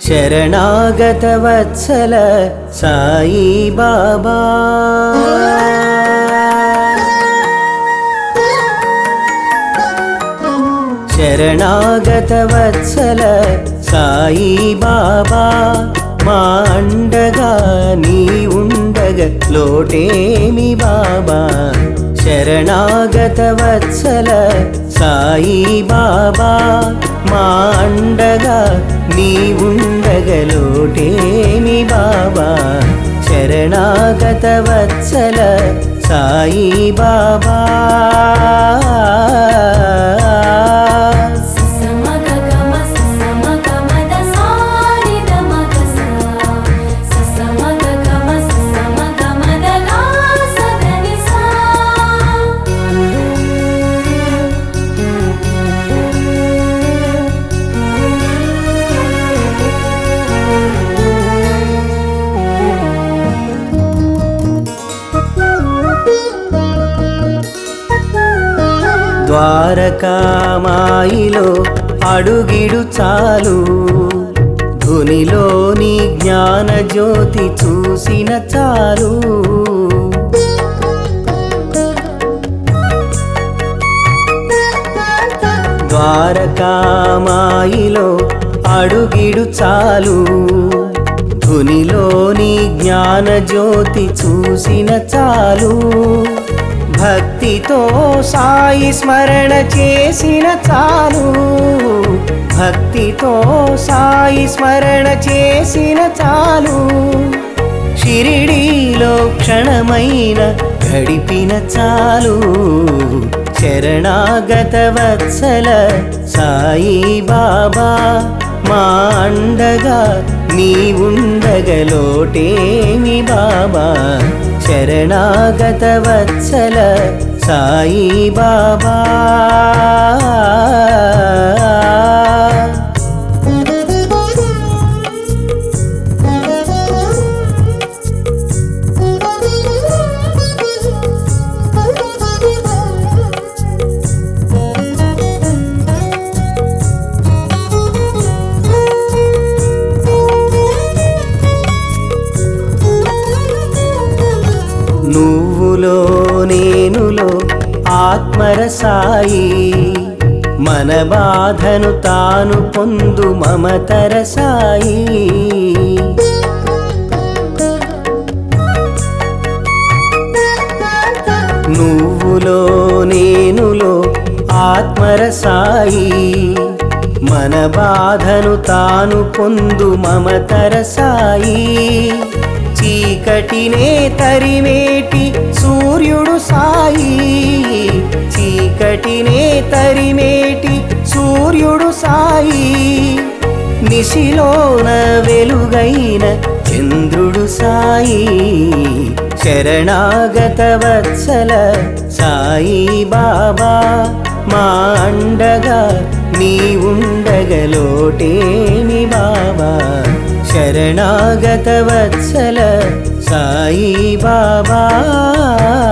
శరణాగత వత్సల సాయి బాబా శరణాగత వత్సల సాయి బాబా మా అండగా నీ ఉండగ లోటేమి బాబా శరణాగత వత్సల సాయి బాబా మా అండగా నీ ఉండగ లోటేమి బాబా శరణాగత వత్సల సాయి బాబా ససమగగమ ససమగమద సానిదమగస ససమగగమ ససమగమద లాసదనిసా ద్వారకామాయిలో అడుగిడు చాలు ధునిలోని జ్ఞాన జ్యోతి చూసిన చాలు ద్వారకామాయిలో అడుగిడు చాలు ధునిలోని జ్ఞాన జ్యోతి చూసిన చాలు భక్తితో సాయి స్మరణ చేసిన చాలు భక్తితో సాయి స్మరణ చేసిన చాలు షిరిడీలో క్షణమైన గడిపిన చాలు శరణాగత వత్సల సాయి బాబా మా అండగా నీ ఉండగలోటేమి బాబా శరణాగత వత్సల సాయి బాబా నువ్వులో నేనులో ఆత్మర సాయి మన బాధను తాను పొందు మమతర సాయి నువ్వులో నేనులో ఆత్మర సాయి మన బాధను తాను పొందు మమతర సాయి చీకటినే తరిమేటి సూర్యుడు సాయి చీకటినే తరిమేటి సూర్యుడు సాయి నిశిలోన వెలుగైన చంద్రుడు సాయి శరణాగత వత్సల సాయి బాబా మా అండగా నీ ఉండగలోటేమి బాబా శరణాగత వత్సల సాయి బాబా